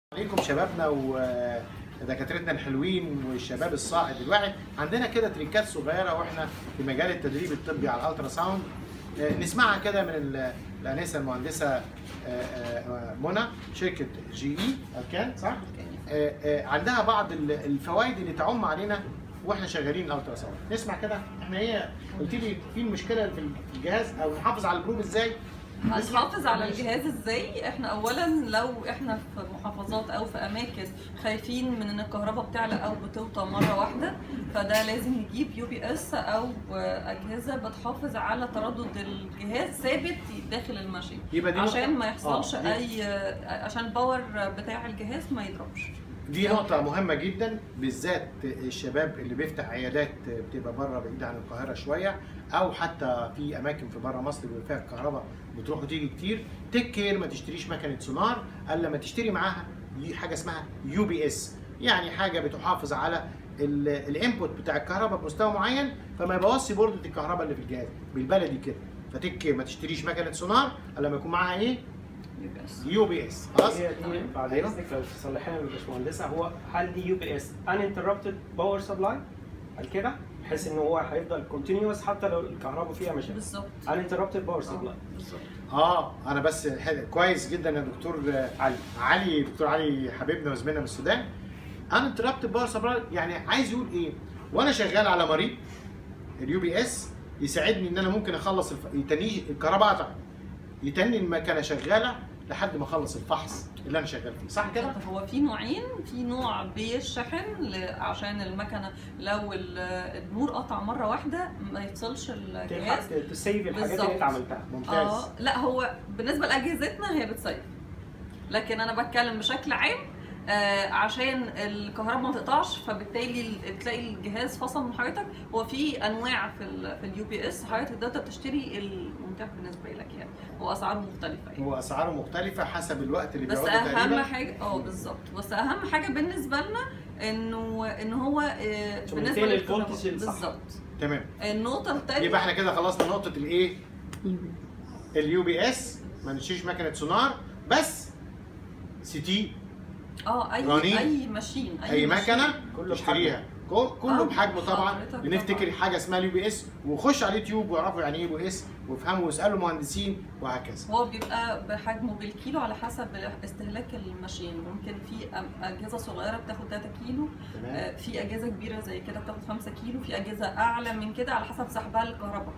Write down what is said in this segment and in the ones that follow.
عليكم شبابنا ودكاترتنا الحلوين والشباب الصاعد الواعي عندنا كده تريكات صغيره واحنا في مجال التدريب الطبي على الالترا ساوند آه، نسمعها كده من ال- الانسه المهندسه آه، آه، منى شركه جي اي اركان صح؟ آه، آه، عندها بعض ال- الفوائد اللي تعم علينا واحنا شغالين الالترا ساوند نسمع كده احنا هي قلت لي في المشكله في الجهاز او نحافظ على الجروب ازاي؟ هنحافظ على الجهاز ازاي احنا اولا لو احنا في محافظات او في اماكن خايفين من ان الكهرباء بتعلى او بتوطى مره واحده فده لازم نجيب يو بي اس او اجهزه بتحافظ على تردد الجهاز ثابت داخل الماشين يبقى دي عشان نقطة- ما يحصلش آه، دي- اي عشان الباور بتاع الجهاز ما يضربش دي نقطة مهمة جدا بالذات الشباب اللي بيفتح عيادات بتبقى بره بعيد عن القاهرة شوية أو حتى في أماكن في بره مصر بيبقى فيها الكهرباء بتروح وتيجي كتير تك كير ما تشتريش مكنة سونار إلا لما تشتري معاها ي- حاجة اسمها يو بي اس يعني حاجة بتحافظ على الانبوت بتاع الكهرباء بمستوى معين فما يبوظش بوردة الكهرباء اللي في الجهاز بالبلدي كده فتك كير ما تشتريش مكنة سونار إلا لما يكون معاها ايه؟ يو بي اس يو بي اس خلاص؟ هي دي بعد أيوة. اذنك لو تصلحينا يا باشمهندسه هو هل دي يو بي اس uninterrupted باور سبلاي هل كده بحيث ان هو هيفضل كونتينيوس حتى لو الكهرباء فيها مشاكل بالظبط uninterrupted باور سبلاي بالظبط اه انا بس حلو. كويس جدا يا دكتور آه، علي علي دكتور علي حبيبنا وزميلنا من السودان انا انتربت باور سبلاي يعني عايز يقول ايه وانا شغال على مريض اليو بي اس يساعدني ان انا ممكن اخلص الف... يتني الكهرباء قطع يتني المكنه شغاله لحد ما اخلص الفحص اللي انا شغال فيه صح كده بالظبط. هو في نوعين في نوع بيشحن ل- عشان المكنه لو ال- النور قطع مره واحده ما يفصلش الجهاز تلحق تسيف الحاجات بالظبط. اللي انت عملتها ممتاز اه لا هو بالنسبه لاجهزتنا هي بتسيف لكن انا بتكلم بشكل عام آه عشان الكهرباء ما تقطعش فبالتالي ال- تلاقي الجهاز فصل من حضرتك هو في انواع في ال في اليو بي اس حضرتك تقدر تشتري المتاح بالنسبه لك يعني واسعاره مختلفه يعني واسعاره مختلفه حسب الوقت اللي بس بيقعدوا اهم تقريبا حاجه اه بالظبط بس اهم حاجه بالنسبه لنا انه ان هو آه، عشان بالنسبه maintain للكهرباء الvoltage الصح. بالظبط تمام النقطه الثانيه يبقى احنا كده خلصنا نقطه الايه اليو بي اس ما نشيش مكنه سونار بس سي تي اه اي رنين. اي ماشين اي ماشين. مكنه كله تشتريها كو- كله آه، بحجمه طبعا حضرتك بنفتكر طبعاً. حاجه اسمها اليو بي اس وخش على اليوتيوب واعرفوا يعني ايه يو بي اس وافهموا واسالوا مهندسين وهكذا هو بيبقى بحجمه بالكيلو على حسب استهلاك الماشين ممكن في أم- اجهزه صغيره بتاخد 3 كيلو تمام آه، في اجهزه كبيره زي كده بتاخد 5 كيلو في اجهزه اعلى من كده على حسب سحبها للكهرباء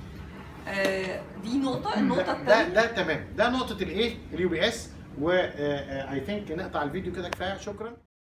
آه، دي نقطه النقطه ده, ده, الثانيه ده تمام ده نقطه الايه اليو بي اس و اي ثينك نقطع الفيديو كده كفايه شكرا